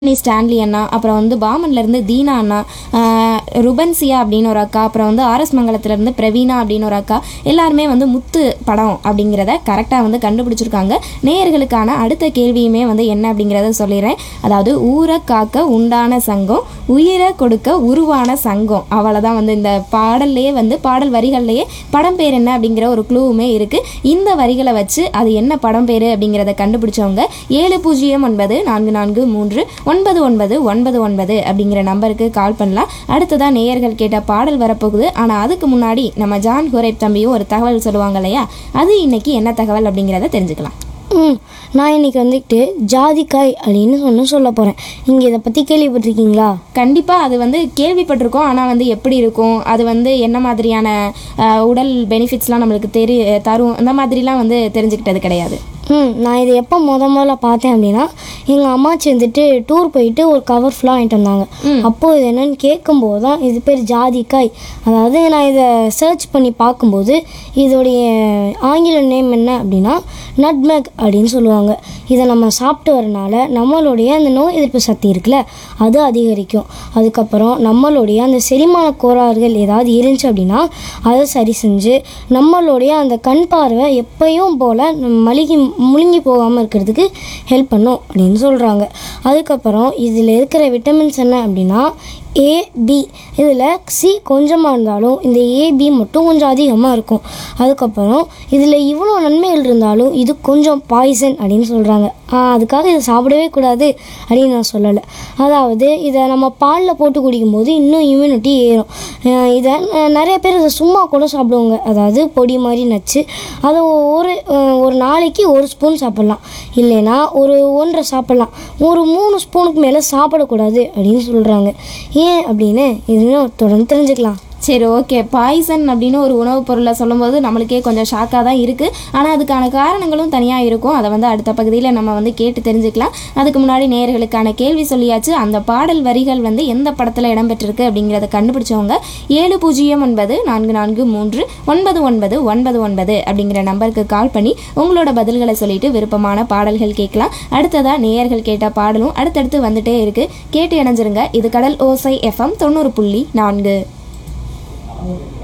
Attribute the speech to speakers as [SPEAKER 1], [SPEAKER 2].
[SPEAKER 1] நீ ஸ்டான்லி அண்ணா அப்புறம் வந்து பாமன்லேருந்து தீனா அண்ணா ஆஹ் ருபன்சியா அப்படின்னு ஒரு அக்கா அப்புறம் வந்து ஆர்எஸ் மங்கலத்துலேருந்து பிரவீனா அப்படின்னு ஒரு அக்கா எல்லாருமே வந்து முத்து படம் அப்படிங்கிறத கரெக்டாக வந்து கண்டுபிடிச்சிருக்காங்க நேயர்களுக்கான அடுத்த கேள்வியுமே வந்து என்ன அப்படிங்கிறத சொல்லிடுறேன் அதாவது ஊரை காக்க உண்டான சங்கம் உயிரை கொடுக்க உருவான சங்கம் அவ்வளோதான் வந்து இந்த பாடல்லையே வந்து பாடல் வரிகள்லையே படம் பேர் என்ன அப்படிங்கிற ஒரு க்ளூவுமே இருக்குது இந்த வரிகளை வச்சு அது என்ன படம் பேர் அப்படிங்கிறத கண்டுபிடிச்சவங்க ஏழு பூஜ்ஜியம் ஒன்பது நான்கு நான்கு மூன்று ஒன்பது ஒன்பது ஒன்பது ஒன்பது அப்படிங்கிற நம்பருக்கு கால் பண்ணலாம் அடுத்ததான் நேயர்கள் கேட்ட பாடல் வரப்போகுது ஆனால் அதுக்கு முன்னாடி நம்ம ஜான் ஹுரைப் தம்பியும் ஒரு தகவல் சொல்லுவாங்க இல்லையா அது இன்னைக்கு என்ன தகவல் அப்படிங்கிறத தெரிஞ்சுக்கலாம்
[SPEAKER 2] ம் நான் இன்னைக்கு வந்துட்டு ஜாதிக்காய் அப்படின்னு ஒன்று சொல்ல போகிறேன் நீங்கள் இதை பற்றி கேள்விப்பட்டிருக்கீங்களா
[SPEAKER 1] கண்டிப்பாக அது வந்து கேள்விப்பட்டிருக்கோம் ஆனால் வந்து எப்படி இருக்கும் அது வந்து என்ன மாதிரியான அஹ், உடல் பெனிஃபிட்ஸ்லாம் நம்மளுக்கு தெரி தரும் அந்த மாதிரிலாம் வந்து தெரிஞ்சுக்கிட்டது கிடையாது
[SPEAKER 2] ம் நான் இதை எப்போ முத முதல்ல பார்த்தேன் அப்படின்னா எங்கள் அம்மாச்சி வந்துட்டு டூர் போயிட்டு ஒரு கவர் ஃபுல்லாக வாங்கிட்டு வந்தாங்க அப்போது இது என்னன்னு கேட்கும்போது தான் இது பேர் ஜாதிக்காய் அதாவது நான் இதை சர்ச் பண்ணி பார்க்கும்போது இதோடைய ஆங்கில நேம் என்ன அப்படின்னா நட்மெக் அப்படின்னு சொல்லுவாங்க இதை நம்ம சாப்பிட்டு வரனால நம்மளுடைய அந்த நோய் எதிர்ப்பு சக்தி இருக்குல்ல அது அதிகரிக்கும் அதுக்கப்புறம் நம்மளுடைய அந்த செரிமான கோளாறுகள் ஏதாவது இருந்துச்சு அப்படின்னா அதை சரி செஞ்சு நம்மளுடைய அந்த கண் பார்வை எப்பயும் போல் மழுகி முழுங்கி போகாமல் இருக்கிறதுக்கு ஹெல்ப் பண்ணும் அப்படின்னு சொல்கிறாங்க அதுக்கப்புறம் இதில் இருக்கிற விட்டமின்ஸ் என்ன அப்படின்னா ஏ பி இதில் சி கொஞ்சமாக இருந்தாலும் இந்த ஏபி மட்டும் கொஞ்சம் அதிகமாக இருக்கும் அதுக்கப்புறம் இதில் இவ்வளோ நன்மைகள் இருந்தாலும் இது கொஞ்சம் பாய்சன் அப்படின்னு சொல்கிறாங்க அதுக்காக இதை சாப்பிடவே கூடாது அப்படின்னு நான் சொல்லலை அதாவது இதை நம்ம பாலில் போட்டு குடிக்கும்போது இன்னும் இம்யூனிட்டி ஏறும் அஹ் இதை அஹ் நிறைய பேர் இதை சும்மா கூட சாப்பிடுவாங்க அதாவது பொடி மாதிரி நச்சு அதை ஒரு அஹ் ஒரு நாளைக்கு ஒரு ஸ்பூன் சாப்பிட்லாம் இல்லைன்னா ஒரு ஒன்றரை சாப்பிட்லாம் ஒரு மூணு ஸ்பூனுக்கு மேலே சாப்பிடக்கூடாது அப்படின்னு சொல்கிறாங்க ஏன் அப்படின்னு இன்னும் தொடர்ந்து தெரிஞ்சுக்கலாம்
[SPEAKER 1] சரி ஓகே பாய்சன் அப்படின்னு ஒரு உணவுப் பொருளை சொல்லும்போது நம்மளுக்கே கொஞ்சம் ஷாக்காக தான் இருக்குது ஆனால் அதுக்கான காரணங்களும் தனியாக இருக்கும் அதை வந்து அடுத்த பகுதியில் நம்ம வந்து கேட்டு தெரிஞ்சுக்கலாம் அதுக்கு முன்னாடி நேயர்களுக்கான கேள்வி சொல்லியாச்சு அந்த பாடல் வரிகள் வந்து எந்த படத்தில் இடம்பெற்றிருக்கு அப்படிங்கிறத கண்டுபிடிச்சவங்க ஏழு பூஜ்ஜியம் ஒன்பது நான்கு நான்கு மூன்று ஒன்பது ஒன்பது ஒன்பது ஒன்பது அப்படிங்கிற நம்பருக்கு கால் பண்ணி உங்களோட பதில்களை சொல்லிட்டு விருப்பமான பாடல்கள் கேட்கலாம் அடுத்ததாக நேயர்கள் கேட்ட பாடலும் அடுத்தடுத்து வந்துட்டே இருக்கு கேட்டு இணைஞ்சிருங்க இது கடல் ஓசை எஃப்எம் தொண்ணூறு புள்ளி நான்கு